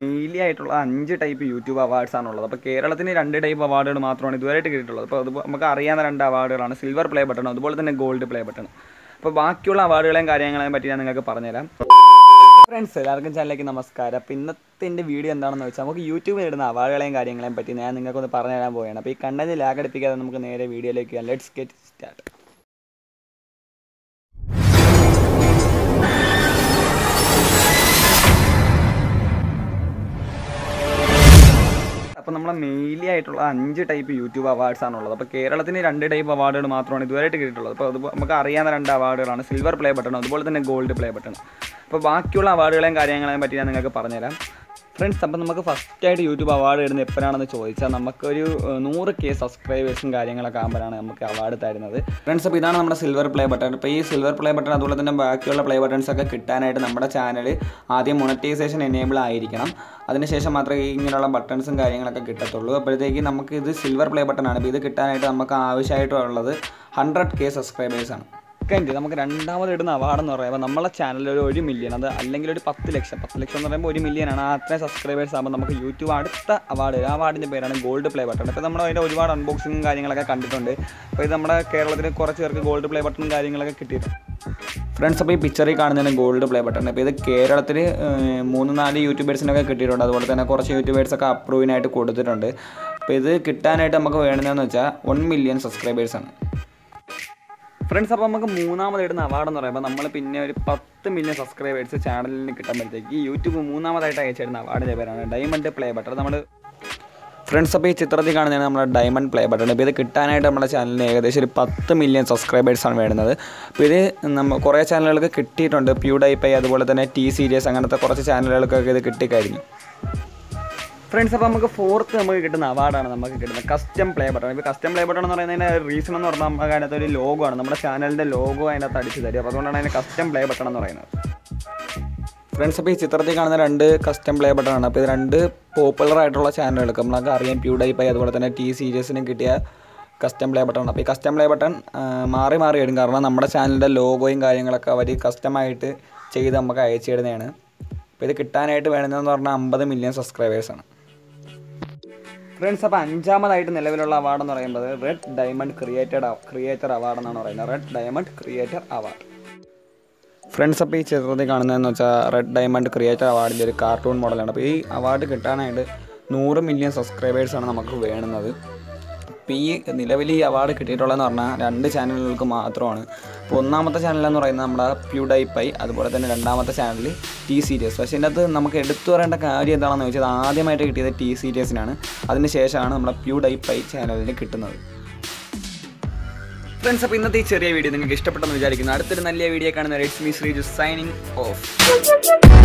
mainly ആയിട്ടുള്ള അഞ്ച് type YouTube awards ആണുള്ളത് അപ്പോൾ കേരളത്തിന് രണ്ട് ടൈപ്പ് അവാർഡുകൾ മാത്രമാണ് ഇതുവരെയായിട്ട് കിട്ടിയിട്ടുള്ളത് അപ്പോൾ അത് നമുക്ക് അറിയാവുന്ന രണ്ട് അവാർഡുകളാണ് സിൽവർ പ്ലേ ബട്ടൺ അതുപോലെ തന്നെ ഗോൾഡ് പ്ലേ ബട്ടൺ അപ്പോൾ ബാക്കിയുള്ള അവാർഡുകളെയും കാര്യങ്ങളെയും പറ്റി ഞാൻ നിങ്ങൾക്ക് പറഞ്ഞുതരാം ഫ്രണ്ട്സ് എല്ലാവർക്കും ചാനലിലേക്ക് നമസ്കാരം അപ്പോൾ ഇന്നത്തെ എൻ്റെ വീഡിയോ എന്താണെന്ന് വെച്ചാൽ നമുക്ക് യൂട്യൂബിൽ ഇടുന്ന അവാർഡുകളെയും കാര്യങ്ങളെയും പറ്റി ഞാൻ നിങ്ങൾക്കൊന്ന് പറഞ്ഞു തരാൻ പോവുകയാണ് അപ്പോൾ ഈ കണ്ടന്റ് ലാഗ് അടിപ്പിക്കാതെ നമുക്ക് നേരെ വീഡിയോയിലേക്ക് ലെറ്റ്സ് ഗെറ്റ് സ്റ്റാർട്ട് അപ്പോൾ നമ്മളെ മെയിൻലി ആയിട്ടുള്ള അഞ്ച് ടൈപ്പ് യൂട്യൂബ് അവാർഡ്സ് ആണുള്ളത് അപ്പോൾ കേരളത്തിന് രണ്ട് ടൈപ്പ് അവാർഡുകൾ മാത്രമാണ് ഇതുവരെയായിട്ട് കിട്ടിയിട്ടുള്ളത് അപ്പോൾ അത് നമുക്ക് അറിയാവുന്ന രണ്ട് അവാർഡുകളാണ് സിൽവർ പ്ലേ ബട്ടൺ അതുപോലെ തന്നെ ഗോൾഡ് പ്ലേ ബട്ടൺ അപ്പോൾ ബാക്കിയുള്ള അവാർഡുകളെയും കാര്യങ്ങളെയും പറ്റി ഞാൻ നിങ്ങൾക്ക് പറഞ്ഞുതരാം ഫ്രണ്ട്സ് അപ്പോൾ നമുക്ക് ഫസ്റ്റ് ആയിട്ട് യൂട്യൂബ് അവാർഡ് ഇടുന്നത് എപ്പോഴാണെന്ന് ചോദിച്ചാൽ നമുക്കൊരു ഏഹ്, നൂറ് കെ സബ്സ്ക്രൈബേഴ്സും കാര്യങ്ങളൊക്കെ ആകുമ്പോഴാണ് നമുക്ക് അവാർഡ് തരുന്നത് ഫ്രണ്ട്സ് അപ്പോൾ ഇതാണ് നമ്മുടെ സിൽവർ പ്ലേ ബട്ടൺ അപ്പോൾ ഈ സിൽവർ പ്ലേ ബട്ടൺ അതുപോലെ തന്നെ ബാക്കിയുള്ള പ്ലേ ബട്ടൺസ് ഒക്കെ കിട്ടാനായിട്ട് നമ്മുടെ ചാനൽ ആദ്യം മൊണറ്റൈസേഷൻ എനേബിൾ ആയിരിക്കണം അതിനുശേഷം മാത്രമേ ഈ ഇങ്ങനെയുള്ള ബട്ടൺസും കാര്യങ്ങളൊക്കെ കിട്ടത്തുള്ളൂ അപ്പോഴത്തേക്ക് നമുക്ക് ഇത് സിൽവർ പ്ലേ ബട്ടൺ ആണ് അപ്പോൾ ഇത് കിട്ടാനായിട്ട് നമുക്ക് ആവശ്യമായിട്ടുള്ളത് ഹൺഡ്രഡ് കെ സബ്സ്ക്രൈബേഴ്സാണ് സെക്കൻഡ് നമുക്ക് രണ്ടാമത് ഇടുന്ന അവാർഡ് എന്ന് പറയുമ്പോൾ നമ്മളെ ചാനലിൽ ഒരു ഒരു മില്യൺ അത് അല്ലെങ്കിൽ ഒരു പത്ത് ലക്ഷം പത്ത് ലക്ഷം എന്ന് പറയുമ്പോൾ ഒരു മില്യൺ ആണ് ആ അത്രയും സബ്സ്ക്രൈബേഴ്സ് ആകുമ്പോൾ നമുക്ക് യൂട്യൂബ് അടുത്ത അവാർഡ് ആ അവാർഡിൻ്റെ പേരാണ് ഗോൾഡ് പ്ലേ ബട്ടൺ ഇപ്പോൾ നമ്മൾ അതിൻ്റെ ഒരുപാട് അൺബോക്സിങ്ങും കാര്യങ്ങളൊക്കെ കണ്ടിട്ടുണ്ട് അപ്പോൾ ഇത് നമ്മുടെ കേരളത്തിൽ കുറച്ച് പേർക്ക് ഗോൾഡ് പ്ലേ ബട്ടണും കാര്യങ്ങളൊക്കെ കിട്ടിയിട്ടുണ്ട് ഫ്രണ്ട്സ് അപ്പോൾ ഈ പിക്ചറിൽ കാണുന്നതിന് ഗോൾഡ് പ്ലേ ബട്ടൺ അപ്പോൾ ഇത് കേരളത്തിൽ മൂന്ന് നാല് യൂട്യൂബേഴ്സിനൊക്കെ കിട്ടിയിട്ടുണ്ട് അതുപോലെ തന്നെ കുറച്ച് യൂട്യൂബേഴ്സൊക്കെ അപ്രൂവിനായിട്ട് കൊടുത്തിട്ടുണ്ട് അപ്പോൾ ഇത് കിട്ടാനായിട്ട് നമുക്ക് വേണ്ടതെന്ന് വെച്ചാൽ വൺ മില്യൺ സബ്സ്ക്രൈബേഴ്സാണ് ഫ്രണ്ട്സ് അപ്പോൾ നമുക്ക് മൂന്നാമത് ഇടുന്ന അവാർഡ് എന്ന് പറയുമ്പോൾ നമ്മൾ പിന്നെ ഒരു പത്ത് മില്യൺ സബ്സ്ക്രൈബേഴ്സ് ചാനലിന് കിട്ടുമ്പോഴത്തേക്ക് യൂട്യൂബ് മൂന്നാമതായിട്ട് അയച്ചിടുന്ന അവാർഡിൻ്റെ പേരാണ് ഡയമണ്ട് പ്ലേ ബട്ടൺ നമ്മൾ ഫ്രണ്ട്സ് അപ്പോൾ ഈ ചിത്രത്തിൽ കാണുന്നതാണ് നമ്മുടെ ഡയമണ്ട് പ്ലേ ബട്ടൺ ഇപ്പോൾ ഇത് കിട്ടാനായിട്ട് നമ്മുടെ ചാനലിന് ഏകദേശം ഒരു പത്ത് മില്യൺ സബ്സ്ക്രൈബേഴ്സാണ് വേണ്ടുന്നത് അപ്പോൾ ഇത് നമ്മൾ കുറേ ചാനലുകൾക്ക് കിട്ടിയിട്ടുണ്ട് പ്യൂഡൈപ്പൈ അതുപോലെ തന്നെ ടി സീരീസ് അങ്ങനത്തെ കുറച്ച് ചാനലുകൾക്കൊക്കെ ഇത് കിട്ടിക്കഴിഞ്ഞു ഫ്രണ്ട്സ് അപ്പോൾ നമുക്ക് ഫോർത്ത് നമുക്ക് കിട്ടുന്ന അവാർഡാണ് നമുക്ക് കിട്ടുന്നത് കസ്റ്റം പ്ലേ ബട്ടൺ ഇപ്പോൾ കസ്റ്റം പ്ലേ ബട്ടൺ എന്ന് പറയുന്നതിൻ്റെ റീസൺ എന്ന് പറഞ്ഞാൽ നമുക്ക് അതിനകത്ത് ഒരു ലോഗോ ആണ് നമ്മുടെ ചാനലിൻ്റെ ലോഗോ അതിനകത്ത് അടിച്ച് തരും അപ്പോൾ അതുകൊണ്ടാണ് അതിന് കസ്റ്റം പ്ലേ ബട്ടൺ എന്ന് പറയുന്നത് ഫ്രണ്ട്സ് അപ്പോൾ ഈ ചിത്രത്തിൽ കാണുന്ന രണ്ട് കസ്റ്റം പ്ലേ ബട്ടൺ ആണ് അപ്പോൾ ഇത് രണ്ട് പോപ്പുലർ ആയിട്ടുള്ള ചാനലുകൾക്ക് നമ്മളൊക്കെ അറിയാം പ്യൂഡൈപ്പൈ അതുപോലെ തന്നെ ടി സീരീസിനും കിട്ടിയ കസ്റ്റം പ്ലേ ബട്ടൺ അപ്പോൾ ഈ കസ്റ്റം പ്ലേ ബട്ടൺ മാറി മാറി ഇടും കാരണം നമ്മുടെ ചാനലിൻ്റെ ലോഗോയും കാര്യങ്ങളൊക്കെ അവർ കസ്റ്റമായിട്ട് ചെയ്ത് നമുക്ക് അയച്ചു തരുന്നതാണ് അപ്പോൾ ഇത് കിട്ടാനായിട്ട് വേണമെന്ന് പറഞ്ഞാൽ അമ്പത് മില്യൺ സബ്സ്ക്രൈബേഴ്സാണ് ഫ്രണ്ട്സ് അപ്പോൾ അഞ്ചാമതായിട്ട് നിലവിലുള്ള അവാർഡ് എന്ന് പറയുന്നത് red diamond created creator award എന്നാണ് പറയുന്നത് red diamond creator award friends അപ്പോൾ ഈ ചിത്രത്തിൽ കാണുന്നതെന്ന് വെച്ചാൽ റെഡ് ഡയമണ്ട് ക്രിയേറ്റർ അവാർഡിൻ്റെ ഒരു കാർട്ടൂൺ മോഡലാണ് അപ്പോൾ ഈ അവാർഡ് കിട്ടാനായിട്ട് നൂറ് മില്യൺ സബ്സ്ക്രൈബേഴ്സാണ് നമുക്ക് വേണ്ടുന്നത് അപ്പോൾ ഈ നിലവിൽ ഈ അവാർഡ് കിട്ടിയിട്ടുള്ളതെന്ന് പറഞ്ഞാൽ രണ്ട് ചാനലുകൾക്ക് മാത്രമാണ് അപ്പോൾ ഒന്നാമത്തെ ചാനൽ എന്ന് പറയുന്നത് നമ്മുടെ പ്യൂഡൈപ്പൈ അതുപോലെ തന്നെ രണ്ടാമത്തെ ചാനൽ ടി സീരീസ് പക്ഷേ ഇതിനകത്ത് നമുക്ക് എടുത്തു പറയേണ്ട കാര്യം എന്താണെന്ന് വെച്ചാൽ ആദ്യമായിട്ട് കിട്ടിയത് ടി സീരീസിനാണ് അതിന് ശേഷമാണ് നമ്മുടെ പ്യൂഡൈപ്പൈ ചാനലിന് കിട്ടുന്നത് ഫ്രണ്ട്സ് അപ്പോൾ ഇന്നത്തെ ഈ ചെറിയ വീഡിയോ നിങ്ങൾക്ക് ഇഷ്ടപ്പെട്ടെന്ന് വിചാരിക്കുന്നു അടുത്തൊരു നല്ല വീഡിയോ കാണുന്ന റെഡ്സ് മീ ശ്രീജു സൈനിങ് ഓഫ്